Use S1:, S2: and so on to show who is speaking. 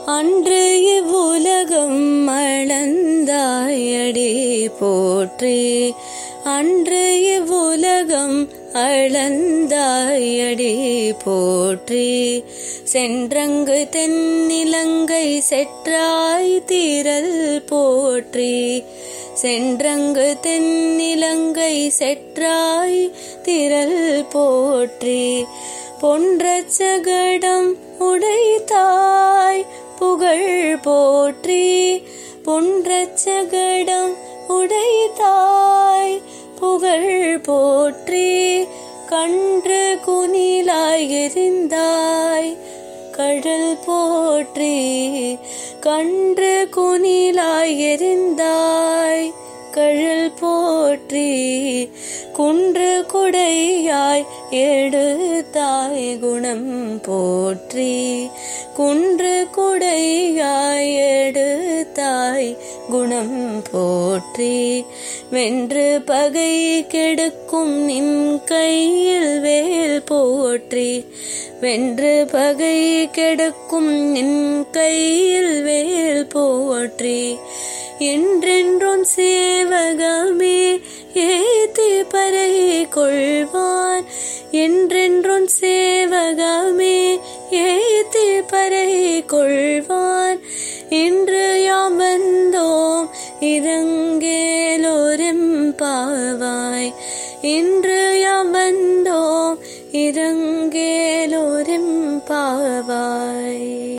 S1: அன்று இவ்வுலகம் அளந்தாயடி போற்றி அன்று இவ்வுலகம் அளந்தாயடி போற்றி சென்றங்கு தென்னிலங்கை செற்றாய் தீரல் போற்றி சென்றங்கு தென்னிலங்கை செற்றாய் திரள் போற்றி பொன்றச் சகடம் உடைத்தாய் புகழ் போற்றி பொன்றச் சகடம் உடைத்தாய் புகழ் போற்றி கன்று குனிலாய் எரிந்தாய் கடல் போற்றி கன்று குனிலாய் எரிந்தாய் கழல் போற்றி குன்று குடையாய் எடுத்தாய் குணம் போற்றி குன்று குடையாய் எடுத்தாய் குணம் போற்றி வென்று பகை கெடுக்கும் நின் கையில் வேல் போற்றி வென்று பகை கெடுக்கும் நின் கையில் வேல் போற்றி என்றென்றும் சேவகமே ஏத்தி பறை கொள்வான் என்றென்றும் சேவகமே ஏத்தி பறை கொள்வான் இன்று யாம் வந்தோம் இரங்கேலோரும் பாவாய் இன்று யாம் வந்தோம் இரங்கேலோரும் பாவாய்